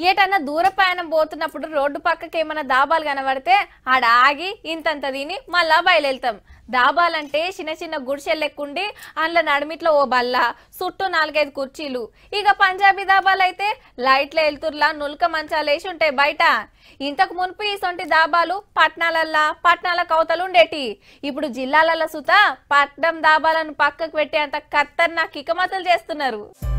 ఏటన్నా దూర ప్రయాణం పోతున్నప్పుడు రోడ్డు పక్కకి ఏమైనా దాబాలు కనబడితే ఆడ ఆగి ఇంతంత తిని మళ్ళా బయలుదేరుతాం దాబాలంటే చిన్న చిన్న గుడిసెలు లెక్కుండి అందులో నడిమిట్లో ఓ బల్ల చుట్టూ నాలుగైదు కుర్చీలు ఇక పంజాబీ దాబాలు అయితే లైట్ల ఎలుతుర్లా నులక మంచాలు వేసి ఉంటాయి బయట ఇంతకు మునుపు ఇసొంటి దాబాలు పట్నాలల్లా పట్నాల కవతలు ఉండేటి ఇప్పుడు జిల్లాలలో సుత పట్నం దాబాలను పక్కకు పెట్టే అంత ఖతర్నాక్ కికమతలు చేస్తున్నారు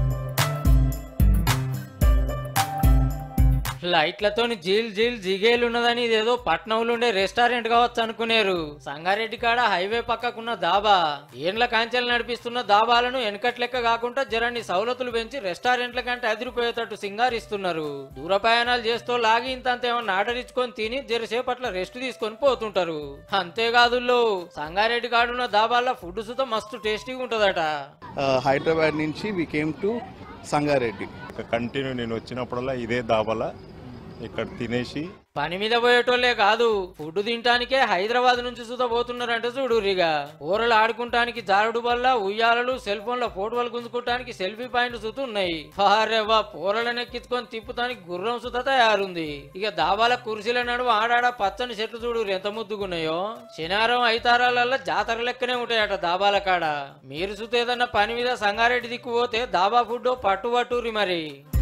లైట్లతోని జీల్ జీల్ జిగేలు ఉన్నదని ఇదేదో పట్నంలో ఉండే రెస్టారెంట్ కావచ్చు అనుకునేరు సంగారెడ్డి కాడ హైవే పక్కకున్న దాబా ఏండ్ల కాంచెలు నడిపిస్తున్న దాబాలను వెనకట్ లెక్క కాకుండా జరాన్ని సౌలతులు పెంచి రెస్టారెంట్ల కంటే అదిరిపోయేటట్టు సింగారిస్తున్నారు దూర ప్రయాణాలు చేస్తూ లాగి ఇంత ఏమన్నా ఆర్డర్ ఇచ్చుకొని తిని జరసేపట్ల రెస్ట్ తీసుకొని పోతుంటారు అంతేకాదు సంగారెడ్డి కాడున్న దాబాల్లో ఫుడ్ సుత మస్తు టేస్టీగా ఉంటదట హైదరాబాద్ నుంచి we came to Sangareddy continue నేను వచ్చినప్పుడల్లా ఇదే దాబల ఇక్కడ తినేసి పని మీద పోయేటోళ్లే కాదు ఫుడ్ తినటానికే హైదరాబాద్ నుంచి సుతా పోతున్నారంట చూడు రిగా ఊరలు ఆడుకుంటానికి జారుడు వల్ల ఉయ్యాలలు సెల్ ఫోన్ల ఫోటోలు గుంజుకోవటానికి సెల్ఫీ పాయింట్ సుత ఉన్నాయి వారెవ్వా పూరలను ఎక్కించుకొని తిప్పుతానికి గుర్రం సుత తయారుంది ఇక దాబాల కుర్చీల నడువు ఆడాడ పచ్చని చెట్లు చూడు ఎంత ముద్దుగున్నాయో శనివారం ఐతారాలల్లో జాతర లెక్కనే ఉంటాయట దాబాల కాడ మీరు సుత ఏదన్నా పని మీద సంగారెడ్డి దిక్కు పోతే దాబా ఫుడ్ పట్టు పట్టురి మరి